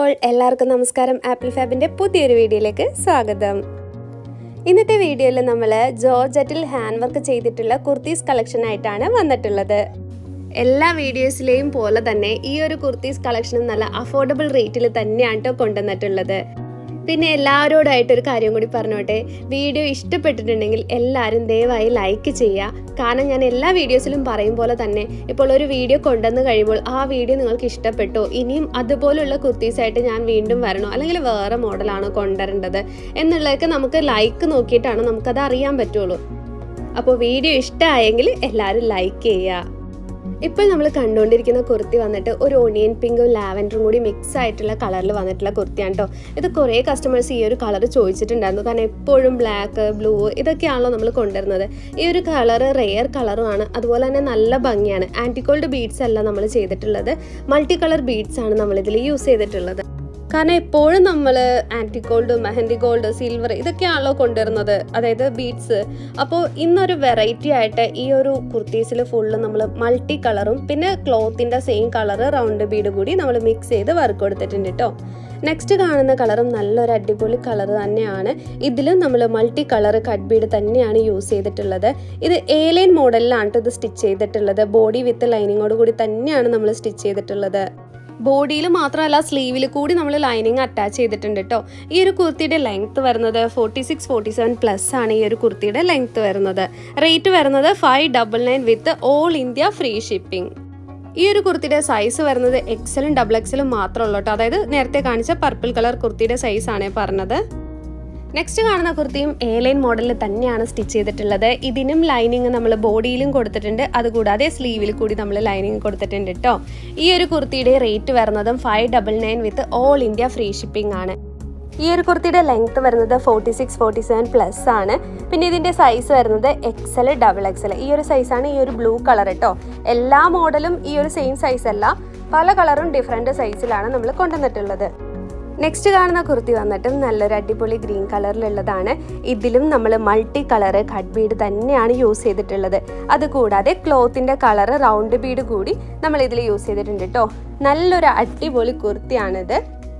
all എല്ലാവർക്കും നമസ്കാരം apple ഫാബിൻ്റെ പുതിയൊരു വീഡിയോയിലേക്ക് സ്വാഗതം ഇന്നത്തെ വീഡിയോയിൽ നമ്മൾ ജോർജറ്റിൽ ഹാൻഡ് വർക്ക് ചെയ്തിട്ടുള്ള കുർത്തീസ് കളക്ഷൻ ആയിട്ടാണ് വന്നിട്ടുള്ളത് എല്ലാ വീഡിയോസിലെയും പോലെ തന്നെ ഈ ഒരു കുർത്തീസ് കളക്ഷനും നല്ല അഫോർഡബിൾ റേറ്റിൽ തന്നെയാണ് കേട്ടോ കൊണ്ടുവന്നിട്ടുള്ളത് പിന്നെ എല്ലാവരോടായിട്ട് ഒരു കാര്യം കൂടി പറഞ്ഞോട്ടെ വീഡിയോ ഇഷ്ടപ്പെട്ടിട്ടുണ്ടെങ്കിൽ എല്ലാവരും ദയവായി ലൈക്ക് ചെയ്യുക കാരണം ഞാൻ എല്ലാ വീഡിയോസിലും പറയും പോലെ തന്നെ ഇപ്പോൾ ഒരു വീഡിയോ കൊണ്ടുവന്ന് കഴിയുമ്പോൾ ആ വീഡിയോ നിങ്ങൾക്ക് ഇഷ്ടപ്പെട്ടോ ഇനിയും അതുപോലുള്ള കുർത്തീസായിട്ട് ഞാൻ വീണ്ടും വരണോ അല്ലെങ്കിൽ വേറെ മോഡലാണോ കൊണ്ടുവരേണ്ടത് എന്നുള്ളതൊക്കെ നമുക്ക് ലൈക്ക് നോക്കിയിട്ടാണ് നമുക്കത് അറിയാൻ പറ്റുള്ളൂ അപ്പോൾ വീഡിയോ ഇഷ്ടമായെങ്കിൽ എല്ലാവരും ലൈക്ക് ചെയ്യുക ഇപ്പോൾ നമ്മൾ കണ്ടുകൊണ്ടിരിക്കുന്ന കുർത്തി വന്നിട്ട് ഒരു ഓണിയൻ പിങ്കും ലാവൻഡറും കൂടി മിക്സ് ആയിട്ടുള്ള കളറിൽ വന്നിട്ടുള്ള കുർത്തിയാണ് കേട്ടോ ഇത് കുറേ കസ്റ്റമേഴ്സ് ഈ ഒരു കളർ ചോദിച്ചിട്ടുണ്ടായിരുന്നു കാരണം എപ്പോഴും ബ്ലാക്ക് ബ്ലൂ ഇതൊക്കെയാണല്ലോ നമ്മൾ കൊണ്ടുവരുന്നത് ഈ ഒരു കളർ റെയർ കളറുമാണ് അതുപോലെ തന്നെ നല്ല ഭംഗിയാണ് ആൻറ്റിക്കോൾഡ് ബീഡ്സ് അല്ല നമ്മൾ ചെയ്തിട്ടുള്ളത് മൾട്ടി കളർ ബീഡ്സ് ആണ് നമ്മളിതിൽ യൂസ് ചെയ്തിട്ടുള്ളത് കാരണം എപ്പോഴും നമ്മൾ antique gold mehndi gold silver ഇതൊക്കെയാണല്ലോ കൊണ്ടുവരുന്നത് അതായത് ബീഡ്സ് അപ്പോൾ ഇന്നൊരു വെറൈറ്റി ആയിട്ട് ഈ ഒരു കുർത്തീസിൽ ഫുള്ള് നമ്മൾ മൾട്ടി കളറും പിന്നെ ക്ലോത്തിൻ്റെ സെയിം കളർ റൗണ്ട് ബീഡ് കൂടി നമ്മൾ മിക്സ് ചെയ്ത് വർക്ക് കൊടുത്തിട്ടുണ്ട് കേട്ടോ നെക്സ്റ്റ് കാണുന്ന കളറും നല്ലൊരു അടിപൊളി കളർ തന്നെയാണ് ഇതിലും നമ്മൾ മൾട്ടി കളർ കട്ട് ബീഡ് തന്നെയാണ് യൂസ് ചെയ്തിട്ടുള്ളത് ഇത് ഏലൈൻ മോഡലിലാണ് ഇത് സ്റ്റിച്ച് ചെയ്തിട്ടുള്ളത് ബോഡി വിത്ത് ലൈനിങ്ങോട് കൂടി തന്നെയാണ് നമ്മൾ സ്റ്റിച്ച് ചെയ്തിട്ടുള്ളത് ബോഡിയിൽ മാത്രമല്ല സ്ലീവിൽ കൂടി നമ്മൾ ലൈനിങ് അറ്റാച്ച് ചെയ്തിട്ടുണ്ട് കേട്ടോ ഈ ഒരു കുർത്തിയുടെ ലെങ്ത്ത് വരുന്നത് forty six forty seven plus ആണ് ഈ ഒരു കുർത്തിയുടെ ലെങ്ത്ത് വരുന്നത് റേറ്റ് വരുന്നത് five double nine with all India free shipping ഈ ഒരു കുർത്തിയുടെ സൈസ് വരുന്നത് എക്സലും ഡബിൾ എക്സലും മാത്രമേ ഉള്ളൂ കേട്ടോ അതായത് നേരത്തെ കാണിച്ച പർപ്പിൾ കളർ കുർത്തിയുടെ സൈസാണ് പറഞ്ഞത് നെക്സ്റ്റ് കാണുന്ന കുർത്തിയും എ ലൈൻ മോഡലിൽ തന്നെയാണ് സ്റ്റിച്ച് ചെയ്തിട്ടുള്ളത് ഇതിനും ലൈനിങ് നമ്മൾ ബോഡിയിലും കൊടുത്തിട്ടുണ്ട് അതുകൂടാതെ സ്ലീവിൽ കൂടി നമ്മൾ ലൈനിങ് കൊടുത്തിട്ടുണ്ട് കേട്ടോ ഈ ഒരു കുർത്തിയുടെ റേറ്റ് വരുന്നതും five double nine with all India free shipping ആണ് ഈ ഒരു കുർത്തിയുടെ ലെങ്ത് വരുന്നത് forty six forty seven plus ആണ് പിന്നെ ഇതിന്റെ സൈസ് വരുന്നത് എക്സൽ ഡബിൾ എക്സൽ ഈ ഒരു സൈസാണ് ഈ ഒരു ബ്ലൂ കളർ കേട്ടോ എല്ലാ മോഡലും ഈ ഒരു സെയിം സൈസ് അല്ല പല കളറും ഡിഫറെൻറ്റ് സൈസിലാണ് നമ്മൾ കൊണ്ടുവന്നിട്ടുള്ളത് നെക്സ്റ്റ് കാണുന്ന കുർത്തി വന്നിട്ട് നല്ലൊരു അടിപൊളി ഗ്രീൻ കളറിലുള്ളതാണ് ഇതിലും നമ്മൾ മൾട്ടി കളർ കട്ട് ബീഡ് തന്നെയാണ് യൂസ് ചെയ്തിട്ടുള്ളത് അതുകൂടാതെ ക്ലോത്തിൻ്റെ കളർ റൗണ്ട് ബീഡ് കൂടി നമ്മൾ ഇതിൽ യൂസ് ചെയ്തിട്ടുണ്ട് കേട്ടോ നല്ലൊരു അടിപൊളി കുർത്തിയാണിത്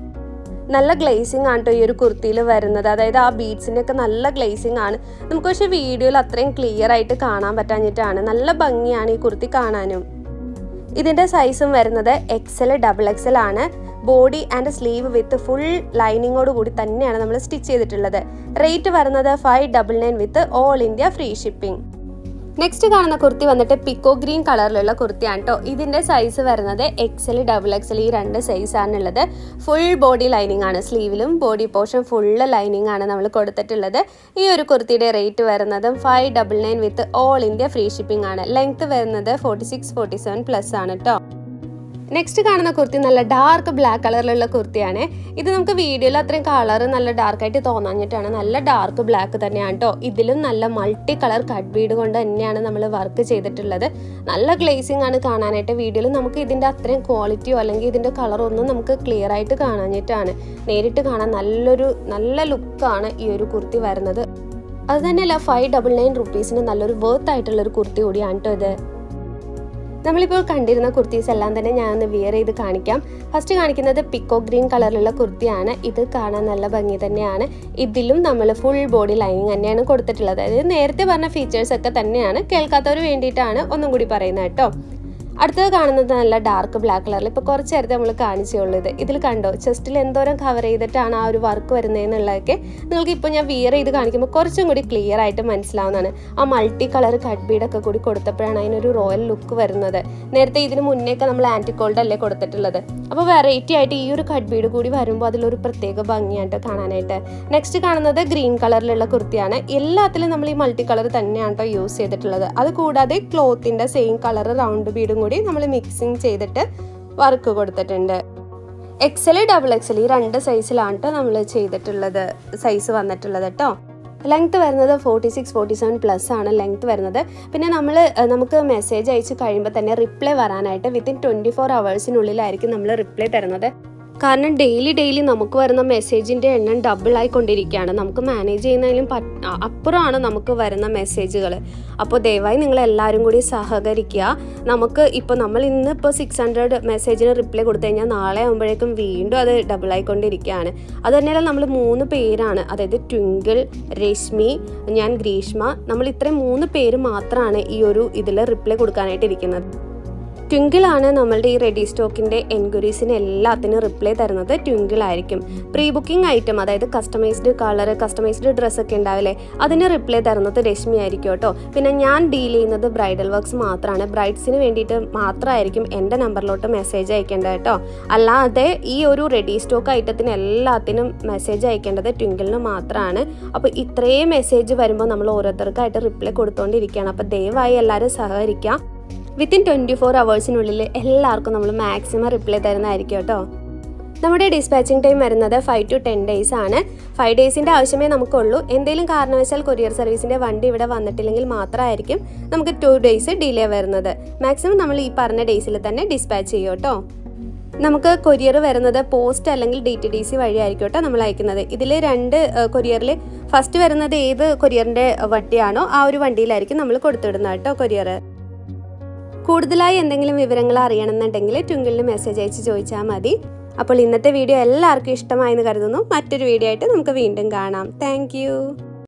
നല്ല ഗ്ലേസിംഗ് ആണ് കേട്ടോ ഈ ഒരു കുർത്തിയിൽ വരുന്നത് അതായത് ആ ബീഡ്സിൻ്റെ ഒക്കെ നല്ല ഗ്ലേസിംഗ് ആണ് നമുക്ക് പക്ഷേ വീഡിയോയിൽ അത്രയും ക്ലിയർ ആയിട്ട് കാണാൻ പറ്റാഞ്ഞിട്ടാണ് നല്ല ഭംഗിയാണ് ഈ കുർത്തി കാണാനും ഇതിൻ്റെ സൈസും വരുന്നത് എക്സൽ ഡബിൾ എക്സൽ ആണ് body and sleeve with full ലൈനിങ്ങോട് കൂടി തന്നെയാണ് നമ്മൾ സ്റ്റിച്ച് ചെയ്തിട്ടുള്ളത് റേറ്റ് വരുന്നത് five double nine with all India free shipping next കാണുന്ന കുർത്തി വന്നിട്ട് പിക്കോ ഗ്രീൻ കളറിലുള്ള കുർത്തിയാണ് കേട്ടോ ഇതിന്റെ സൈസ് വരുന്നത് എക്സൽ ഡബിൾ എക്സൽ ഈ രണ്ട് സൈസ് ആണുള്ളത് ഫുൾ ബോഡി ലൈനിങ് ആണ് സ്ലീവിലും ബോഡി പോർഷൻ ഫുള്ള് ലൈനിങ് ആണ് നമ്മൾ കൊടുത്തിട്ടുള്ളത് ഈ ഒരു കുർത്തിയുടെ റേറ്റ് വരുന്നതും five double nine with all India free shipping ആണ് ലെങ്ത് വരുന്നത് forty six forty seven plus ആണ് കേട്ടോ നെക്സ്റ്റ് കാണുന്ന കുർത്തി നല്ല ഡാർക്ക് ബ്ലാക്ക് കളറിലുള്ള കുർത്തിയാണ് ഇത് നമുക്ക് വീഡിയോയിൽ അത്രയും കളർ നല്ല ഡാർക്കായിട്ട് തോന്നാഞ്ഞിട്ടാണ് നല്ല ഡാർക്ക് ബ്ലാക്ക് തന്നെയാണ് കേട്ടോ ഇതിലും നല്ല മൾട്ടി കളർ കട്ട് ബീഡ് കൊണ്ട് തന്നെയാണ് നമ്മൾ വർക്ക് ചെയ്തിട്ടുള്ളത് നല്ല ഗ്ലേസിംഗ് ആണ് കാണാനായിട്ട് വീഡിയോയിൽ നമുക്ക് ഇതിൻ്റെ അത്രയും ക്വാളിറ്റിയോ അല്ലെങ്കിൽ ഇതിൻ്റെ കളറോ ഒന്നും നമുക്ക് ക്ലിയർ ആയിട്ട് കാണാഞ്ഞിട്ടാണ് നേരിട്ട് കാണാൻ നല്ലൊരു നല്ല ലുക്കാണ് ഈ ഒരു കുർത്തി വരുന്നത് അത് തന്നെയല്ല ഫൈവ് ഡബിൾ നയൻ റുപ്പീസിന് നല്ലൊരു വർത്ത് ആയിട്ടുള്ള ഒരു കുർത്തി കൂടിയാണ് കേട്ടോ ഇത് നമ്മളിപ്പോൾ കണ്ടിരുന്ന കുർത്തീസ് എല്ലാം തന്നെ ഞാൻ ഒന്ന് വിയർ ചെയ്ത് കാണിക്കാം ഫസ്റ്റ് കാണിക്കുന്നത് പിക്കോ ഗ്രീൻ കളറിലുള്ള കുർത്തിയാണ് ഇത് കാണാൻ നല്ല ഭംഗി തന്നെയാണ് ഇതിലും നമ്മൾ ഫുൾ ബോഡി ലൈനിങ് തന്നെയാണ് കൊടുത്തിട്ടുള്ളത് അതായത് നേരത്തെ പറഞ്ഞ ഫീച്ചേഴ്സ് ഒക്കെ തന്നെയാണ് കേൾക്കാത്തവർ വേണ്ടിയിട്ടാണ് ഒന്നും കൂടി പറയുന്നത് കേട്ടോ അടുത്തത് കാണുന്നത് നല്ല ഡാർക്ക് ബ്ലാക്ക് കളറിൽ ഇപ്പോൾ കുറച്ച് നേരത്തെ നമ്മൾ കാണിച്ചുള്ളൂ ഇത് ഇതിൽ കണ്ടോ ചെസ്റ്റിൽ എന്തോരം കവർ ചെയ്തിട്ടാണ് ആ ഒരു വർക്ക് വരുന്നതെന്നുള്ളതൊക്കെ നിങ്ങൾക്ക് ഇപ്പോൾ ഞാൻ വിയർ ചെയ്ത് കാണിക്കുമ്പോൾ കുറച്ചും കൂടി ക്ലിയർ ആയിട്ട് മനസ്സിലാവുന്നതാണ് ആ മൾട്ടി കളർ കട്ട് ബീഡൊക്കെ കൂടി കൊടുത്തപ്പോഴാണ് അതിനൊരു റോയൽ ലുക്ക് വരുന്നത് നേരത്തെ ഇതിന് മുന്നേയൊക്കെ നമ്മൾ ആൻറ്റിക്കോൾഡ് അല്ലേ കൊടുത്തിട്ടുള്ളത് അപ്പോൾ വെറൈറ്റി ആയിട്ട് ഈ ഒരു കട്ട് ബീഡ് കൂടി വരുമ്പോൾ അതിലൊരു പ്രത്യേക ഭംഗിയായിട്ട് കാണാനായിട്ട് നെക്സ്റ്റ് കാണുന്നത് ഗ്രീൻ കളറിലുള്ള കുർത്തിയാണ് എല്ലാത്തിലും നമ്മൾ ഈ മൾട്ടി കളർ തന്നെയാണ് കേട്ടോ യൂസ് ചെയ്തിട്ടുള്ളത് അത് കൂടാതെ ക്ലോത്തിൻ്റെ സെയിം കളർ റൗണ്ട് ബീഡും കൂടി നമ്മൾ മിക്സിങ് ചെയ്തിട്ട് വർക്ക് കൊടുത്തിട്ടുണ്ട് എക്സൽ ഡബിൾ എക്സൽ ഈ രണ്ട് സൈസിലാണ് കേട്ടോ നമ്മൾ ചെയ്തിട്ടുള്ളത് സൈസ് വന്നിട്ടുള്ളത് കേട്ടോ ലെങ്ത് വരുന്നത് forty six forty seven plus ആണ് ലെങ്ത് വരുന്നത് പിന്നെ നമ്മൾ നമുക്ക് മെസ്സേജ് അയച്ച് കഴിയുമ്പോൾ തന്നെ റിപ്ലൈ വരാനായിട്ട് വിത്തിൻ ട്വൻറ്റി ഫോർ അവേഴ്സിനുള്ളിലായിരിക്കും നമ്മൾ റിപ്ലൈ തരുന്നത് കാരണം ഡെയിലി ഡെയിലി നമുക്ക് വരുന്ന മെസ്സേജിൻ്റെ എണ്ണം ഡബിൾ ആയിക്കൊണ്ടിരിക്കുകയാണ് നമുക്ക് മാനേജ് ചെയ്യുന്നതിലും അപ്പുറമാണ് നമുക്ക് വരുന്ന മെസ്സേജുകൾ അപ്പോൾ ദയവായി നിങ്ങൾ എല്ലാവരും കൂടി സഹകരിക്കുക നമുക്ക് ഇപ്പോൾ നമ്മൾ ഇന്ന് ഇപ്പോൾ സിക്സ് ഹൺഡ്രഡ് മെസ്സേജിന് റിപ്ലൈ കൊടുത്തു കഴിഞ്ഞാൽ നാളെ ആകുമ്പോഴേക്കും വീണ്ടും അത് ഡബിൾ ആയിക്കൊണ്ടിരിക്കുകയാണ് അത് തന്നെയല്ല നമ്മൾ മൂന്ന് പേരാണ് അതായത് ട്വിങ്കിൾ രശ്മി ഞാൻ ഗ്രീഷ്മ നമ്മൾ ഇത്രയും മൂന്ന് പേര് മാത്രമാണ് ഈ ഒരു ഇതിൽ റിപ്ലൈ കൊടുക്കാനായിട്ട് ഇരിക്കുന്നത് ട്വിങ്കിളാണ് നമ്മളുടെ ഈ റെഡി സ്റ്റോക്കിൻ്റെ എൻക്വയറീസിന് എല്ലാത്തിനും റിപ്ലൈ തരുന്നത് ട്വിങ്കിൾ ആയിരിക്കും പ്രീ ബുക്കിംഗ് ഐറ്റം അതായത് കസ്റ്റമൈസ്ഡ് കളർ കസ്റ്റമൈസ്ഡ് ഡ്രസ്സൊക്കെ ഉണ്ടാവില്ലേ അതിന് റിപ്ലൈ തരുന്നത് രശ്മി ആയിരിക്കും കേട്ടോ പിന്നെ ഞാൻ ഡീൽ ചെയ്യുന്നത് ബ്രൈഡൽ വർക്ക്സ് മാത്രമാണ് ബ്രൈഡ്സിന് വേണ്ടിയിട്ട് മാത്രമായിരിക്കും എൻ്റെ നമ്പറിലോട്ട് മെസ്സേജ് അയക്കേണ്ടത് കേട്ടോ അല്ലാതെ ഈ ഒരു റെഡി സ്റ്റോക്ക് ഐറ്റത്തിന് എല്ലാത്തിനും മെസ്സേജ് അയക്കേണ്ടത് ട്വിങ്കിളിന് മാത്രമാണ് അപ്പോൾ ഇത്രയും മെസ്സേജ് വരുമ്പോൾ നമ്മൾ ഓരോരുത്തർക്കായിട്ട് റിപ്ലൈ കൊടുത്തുകൊണ്ടിരിക്കുകയാണ് അപ്പോൾ ദയവായി എല്ലാവരും സഹകരിക്കുക വിത്തിൻ ട്വൻറ്റി ഫോർ അവേഴ്സിനുള്ളിൽ എല്ലാവർക്കും നമ്മൾ മാക്സിമം റിപ്ലൈ തരുന്നതായിരിക്കും കേട്ടോ നമ്മുടെ ഡിസ്പാച്ചിങ് ടൈം വരുന്നത് ഫൈവ് ടു ടെൻ ഡേയ്സ് ആണ് ഫൈവ് ഡേയ്സിൻ്റെ ആവശ്യമേ നമുക്കുള്ളൂ എന്തെങ്കിലും കാരണവശാൽ കൊറിയർ സർവീസിൻ്റെ വണ്ടി ഇവിടെ വന്നിട്ടില്ലെങ്കിൽ മാത്രമായിരിക്കും നമുക്ക് ടു ഡേയ്സ് ഡിലേ വരുന്നത് മാക്സിമം നമ്മൾ ഈ പറഞ്ഞ ഡേയ്സിൽ തന്നെ ഡിസ്പാച്ച് ചെയ്യും കേട്ടോ നമുക്ക് കൊറിയർ വരുന്നത് പോസ്റ്റ് അല്ലെങ്കിൽ ഡി ടി ഡി സി വഴിയായിരിക്കും കേട്ടോ നമ്മൾ അയക്കുന്നത് ഇതിൽ രണ്ട് കൊറിയറിൽ ഫസ്റ്റ് വരുന്നത് ഏത് കൊറിയറിൻ്റെ വണ്ടിയാണോ ആ ഒരു വണ്ടിയിലായിരിക്കും നമ്മൾ കൊടുത്തിടുന്നത് കേട്ടോ കൊറിയർ കൂടുതലായി എന്തെങ്കിലും വിവരങ്ങൾ അറിയണമെന്നുണ്ടെങ്കിൽ ട്വിങ്കിളിന് മെസ്സേജ് അയച്ച് ചോദിച്ചാൽ മതി അപ്പോൾ ഇന്നത്തെ വീഡിയോ എല്ലാവർക്കും ഇഷ്ടമായെന്ന് കരുതുന്നു മറ്റൊരു വീഡിയോ ആയിട്ട് നമുക്ക് വീണ്ടും കാണാം താങ്ക്